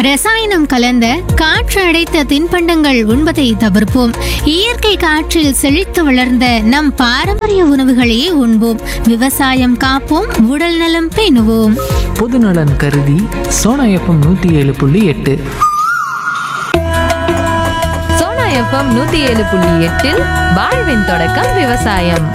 ரசாயனம் கலந்த காற்று அடைத்த தின்பண்டங்கள் உண்பதை தவிர்ப்போம் இயற்கை காற்றில் செழித்து வளர்ந்த நம் பாரம்பரிய உணவுகளையே உண்போம் விவசாயம் காப்போம் உடல் நலம் பேணுவோம் பொதுநலன் கருதி சோனா எஃப்எம் நூற்றி ஏழு புள்ளி எட்டு சோனா எஃப்எம் நூத்தி ஏழு புள்ளி எட்டில் வாழ்வின் தொடக்கம் விவசாயம்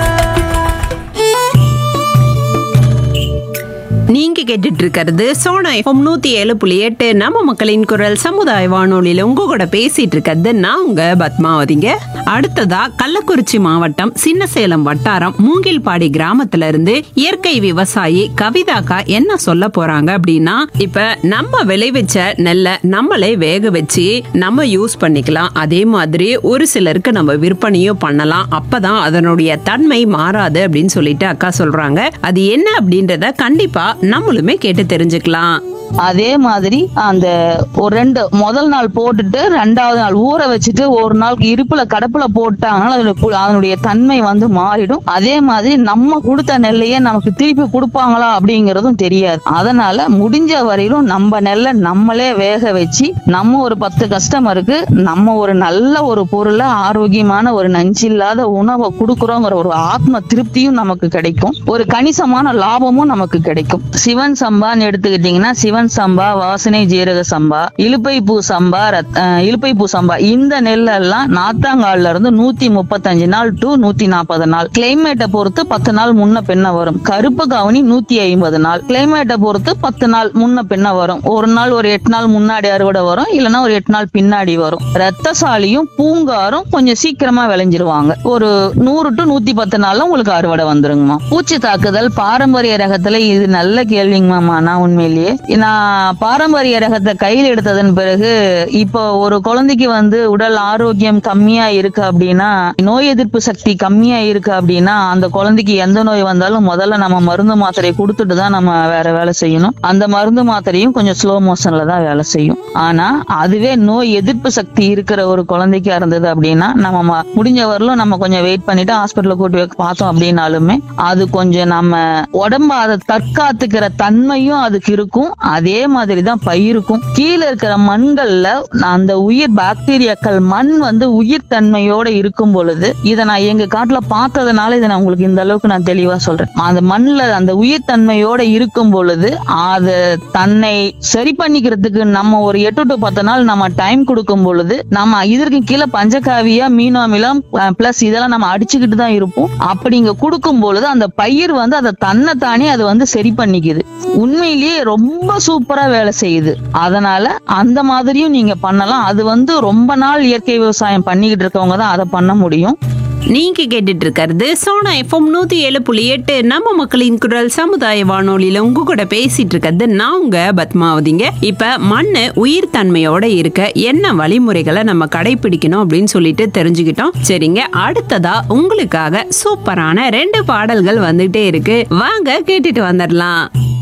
நீங்க கேட்டுட்டு இருக்கிறது சோனா எஃப்எம் நூத்தி ஏழு புள்ளி எட்டு நம்ம மக்களின் குரல் சமுதாய வானொலியில உங்க கூட பேசிட்டு இருக்கிறது நான் உங்க பத்மாவதிங்க அடுத்ததா கள்ளக்குறிச்சி மாவட்டம் சின்னசேலம் வட்டாரம் மூங்கில்பாடி கிராமத்துல இருந்து இயற்கை விவசாயி கவிதாக்கா என்ன சொல்ல போறாங்க அப்படின்னா இப்ப நம்ம விளைவிச்ச நெல்லை நம்மளே வேக வச்சு நம்ம யூஸ் பண்ணிக்கலாம் அதே மாதிரி ஒரு சிலருக்கு நம்ம விற்பனையும் பண்ணலாம் அப்பதான் அதனுடைய தன்மை மாறாது அப்படின்னு சொல்லிட்டு அக்கா சொல்றாங்க அது என்ன அப்படின்றத கண்டிப்பா நம்மளுமே கேட்டு தெரிஞ்சுக்கலாம் அதே மாதிரி அந்த ஒரு ரெண்டு முதல் நாள் போட்டுட்டு ரெண்டாவது நாள் ஊற வச்சுட்டு ஒரு நாள் இருப்புல கடப்புல போட்டாங்கன்னா அதோட பு- அதனுடைய தன்மை வந்து மாறிடும் அதே மாதிரி நம்ம கொடுத்த நெல்லையே நமக்கு திருப்பி கொடுப்பாங்களா அப்படிங்கறதும் தெரியாது அதனால முடிஞ்ச வரையிலும் நம்ம நெல்லை நம்மளே வேக வச்சு நம்ம ஒரு பத்து கஸ்டமருக்கு நம்ம ஒரு நல்ல ஒரு பொருளை ஆரோக்கியமான ஒரு நஞ்சில்லாத உணவை கொடுக்குறோங்கிற ஒரு ஆத்ம திருப்தியும் நமக்கு கிடைக்கும் ஒரு கணிசமான லாபமும் நமக்கு கிடைக்கும் சிவன் சம்பான்னு எடுத்துக்கிட்டீங்கன்னா சிவன் சம்பா வாசனை ஜீரக சம்பா இலுப்பை பூ சம்பா ரத்- அஹ் இலுப்பை பூ சம்பா இந்த நெல்லெல்லாம் நாத்தாங்கால்ல இருந்து நூத்தி முப்பத்தஞ்சு நாள் டு நூத்தி நாற்பது நாள் கிளைமேட்டை பொறுத்து பத்து நாள் முன்ன பின்ன வரும் கருப்பு கவனி நூத்தி ஐம்பது நாள் கிளைமேட்டை பொறுத்து பத்து நாள் முன்ன பின்ன வரும் ஒரு நாள் ஒரு எட்டு நாள் முன்னாடி அறுவடை வரும் இல்லைன்னா ஒரு எட்டு நாள் பின்னாடி வரும் ரத்தசாலியும் பூங்காரும் கொஞ்சம் சீக்கிரமா விளைஞ்சிருவாங்க ஒரு நூறு டு நூத்தி பத்து நாள்ல உங்களுக்கு அறுவடை வந்துருங்கம்மா பூச்சி தாக்குதல் பாரம்பரிய ரகத்துல இது நல்ல கேள்விங்கம்மா நான் உண்மையிலேயே நான் பாரம்பரிய ரகத்தை கையில் எடுத்ததன் பிறகு இப்போ ஒரு குழந்தைக்கு வந்து உடல் ஆரோக்கியம் கம்மியா இருக்கு அப்படின்னா நோய் எதிர்ப்பு சக்தி கம்மியா இருக்கு அப்படின்னா அந்த குழந்தைக்கு எந்த நோய் வந்தாலும் முதல்ல நம்ம மருந்து மாத்திரை கொடுத்துட்டு தான் நம்ம வேற வேலை செய்யணும் அந்த மருந்து மாத்திரையும் கொஞ்சம் ஸ்லோ மோஷன்ல தான் வேலை செய்யும் ஆனா அதுவே நோய் எதிர்ப்பு சக்தி இருக்கிற ஒரு குழந்தைக்கா இருந்தது அப்படின்னா நம்ம ம- முடிஞ்ச வரலும் நம்ம கொஞ்சம் வெயிட் பண்ணிட்டு ஹாஸ்பிட்டல்ல கூட்டி வைக்க பார்த்தோம் அப்படின்னாலுமே அது கொஞ்சம் நம்ம உடம்ப அதை தற்காத்துக்கிற தன்மையும் அதுக்கு இருக்கும் அதே மாதிரி தான் பயிருக்கும் கீழே இருக்கிற மண்கள்ல அந்த உயிர் பாக்டீரியாக்கள் மண் வந்து உயிர் தன்மையோட இருக்கும் பொழுது இதை நான் எங்க காட்டுல பார்த்ததுனால இதை நான் உங்களுக்கு இந்த அளவுக்கு நான் தெளிவா சொல்றேன் அந்த மண்ணுல அந்த உயிர் தன்மையோட இருக்கும் பொழுது அது தன்னை சரி பண்ணிக்கிறதுக்கு நம்ம ஒரு எட்டு டு பத்து நாள் நம்ம டைம் கொடுக்கும் பொழுது நம்ம இதற்கு கீழே பஞ்சகாவியா மீனோமிலம் பிளஸ் இதெல்லாம் நம்ம அடிச்சுக்கிட்டு தான் இருப்போம் அப்படி இங்க கொடுக்கும் பொழுது அந்த பயிர் வந்து அதை தன்னைத்தானே அது வந்து சரி பண்ணிக்குது உண்மையிலேயே ரொம்ப சூப்பரா வேலை செய்யுது அதனால அந்த மாதிரியும் நீங்க பண்ணலாம் அது வந்து ரொம்ப நாள் இயற்கை விவசாயம் பண்ணிக்கிட்டு இருக்கவங்க தான் அதை பண்ண முடியும் நீங்க கேட்டுட்டு இருக்கிறது சோனா எஃப்எம் நூத்தி ஏழு புள்ளி எட்டு நம்ம மக்களின் குரல் சமுதாய வானொலியில உங்க கூட பேசிட்டு இருக்கிறது நான் உங்க பத்மாவதிங்க இப்ப மண்ணு உயிர் தன்மையோட இருக்க என்ன வழிமுறைகளை நம்ம கடைபிடிக்கணும் அப்படின்னு சொல்லிட்டு தெரிஞ்சுக்கிட்டோம் சரிங்க அடுத்ததா உங்களுக்காக சூப்பரான ரெண்டு பாடல்கள் வந்துட்டே இருக்கு வாங்க கேட்டுட்டு வந்துடலாம்